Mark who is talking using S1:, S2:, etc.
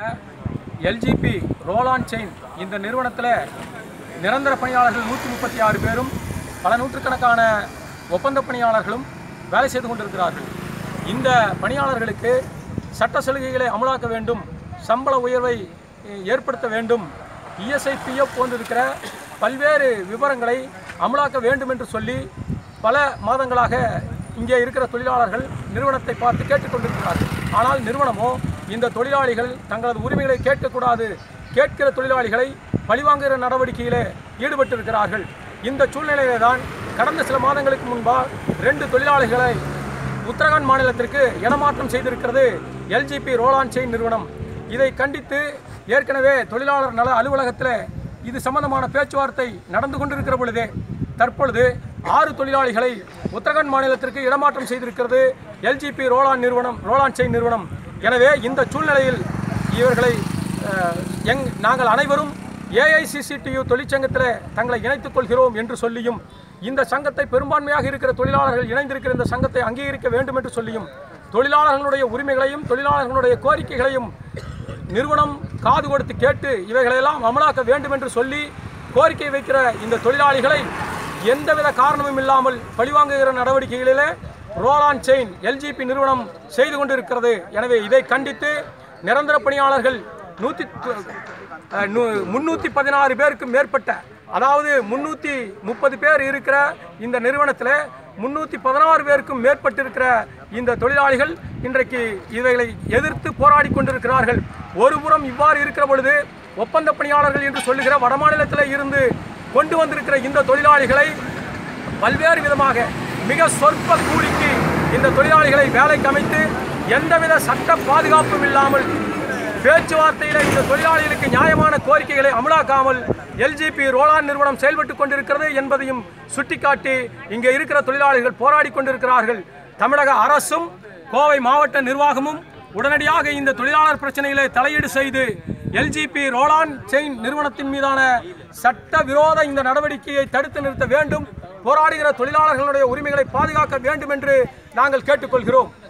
S1: LGP roll-on chain இந்த நிறுவனத்தில் நிரந்தர பணியாளர்கள் நூற்றி முப்பத்தி ஆறு பேரும் பல நூற்றுக்கணக்கான ஒப்பந்த பணியாளர்களும் வேலை செய்து கொண்டிருக்கிறார்கள் இந்த பணியாளர்களுக்கு சட்ட சலுகைகளை அமலாக்க வேண்டும் சம்பள உயர்வை அஹ், ஏற்படுத்த வேண்டும் இஎஸ்ஐ பிஎஃப் போன்றிருக்கிற பல்வேறு விவரங்களை அமலாக்க வேண்டும் என்று சொல்லி பல மாதங்களாக இங்கே இருக்கிற தொழிலாளர்கள் நிறுவனத்தை பார்த்து கேட்டுக்கொண்டிருக்கிறார்கள் ஆனால் நிறுவனமோ இந்த தொழிலாளிகள் தங்களது உரிமைகளை கேட்கக்கூடாது கேட்கிற தொழிலாளிகளை பழிவாங்குகிற நடவடிக்கையிலே ஈடுபட்டிருக்கிறார்கள் இந்த சூழ்நிலையிலே தான் கடந்த சில மாதங்களுக்கு முன்பாக ரெண்டு தொழிலாளிகளை உத்தரகாண்ட் மாநிலத்திற்கு இடமாற்றம் செய்திருக்கிறது எல்ஜிபி ரோலான் செயின் நிறுவனம் இதை கண்டித்து ஏற்கனவே தொழிலாளர் நல அலுவலகத்தில் இது சம்பந்தமான பேச்சுவார்த்தை நடந்து கொண்டிருக்கிற பொழுதே தற்பொழுது ஆறு தொழிலாளிகளை உத்தரகாண்ட் மாநிலத்திற்கு இடமாற்றம் செய்திருக்கிறது எல்ஜிபி ரோலான் நிறுவனம் ரோலான் செயின் நிறுவனம் எனவே இந்த சூழ்நிலையில் இவர்களை அஹ், எங் நாங்கள் அனைவரும் ஏஐசிசிடியு தொழிற்சங்கத்தில் தங்களை இணைத்துக் கொள்கிறோம் என்று சொல்லியும் இந்த சங்கத்தை பெரும்பான்மையாக இருக்கிற தொழிலாளர்கள் இணைந்திருக்கிற இந்த சங்கத்தை அங்கீகரிக்க வேண்டும் என்று சொல்லியும் தொழிலாளர்களுடைய உரிமைகளையும் தொழிலாளர்களுடைய கோரிக்கைகளையும் நிறுவனம் காது கொடுத்து கேட்டு இவைகளெல்லாம் அமலாக்க வேண்டும் என்று சொல்லி கோரிக்கை வைக்கிற இந்த தொழிலாளிகளை எந்தவித காரணமும் இல்லாமல் பழிவாங்குகிற நடவடிக்கைகளிலே ரோலான் செயின் எல்ஜிபி நிறுவனம் செய்து கொண்டிருக்கிறது எனவே இதை கண்டித்து நிரந்தர பணியாளர்கள் நூற்றி முன்னூற்றி பதினாறு பேருக்கு மேற்பட்ட அதாவது முன்னூற்றி முப்பது பேர் இருக்கிற இந்த நிறுவனத்தில் முன்னூற்றி பதினாறு பேருக்கும் மேற்பட்டிருக்கிற இந்த தொழிலாளிகள் இன்றைக்கு இவைகளை எதிர்த்து போராடி கொண்டிருக்கிறார்கள் ஒருபுறம் இவ்வாறு இருக்கிற பொழுது ஒப்பந்த பணியாளர்கள் என்று சொல்லுகிற வடமாநிலத்தில் இருந்து கொண்டு வந்திருக்கிற இந்த தொழிலாளிகளை பல்வேறு விதமாக மிக சொற்ப கூலிக்கு இந்த தொழிலாளிகளை வேலைக்கு அமைத்து எந்தவித சட்ட பாதுகாப்பும் இல்லாமல் பேச்சுவார்த்தையில் இந்த தொழிலாளிகளுக்கு நியாயமான கோரிக்கைகளை அமலாக்காமல் எல்ஜிபி ரோலான் நிறுவனம் செயல்பட்டு கொண்டிருக்கிறது என்பதையும் சுட்டிக்காட்டி இங்கே இருக்கிற தொழிலாளிகள் போராடி கொண்டிருக்கிறார்கள் தமிழக அரசும் கோவை மாவட்ட நிர்வாகமும் உடனடியாக இந்த தொழிலாளர் பிரச்சனைகளை தலையீடு செய்து எல்ஜிபி ரோலான் செயின் நிறுவனத்தின் மீதான சட்ட விரோத இந்த நடவடிக்கையை தடுத்து நிறுத்த வேண்டும் போராடுகிற தொழிலாளர்களுடைய உரிமைகளை பாதுகாக்க வேண்டும் என்று நாங்கள் கேட்டுக்கொள்கிறோம்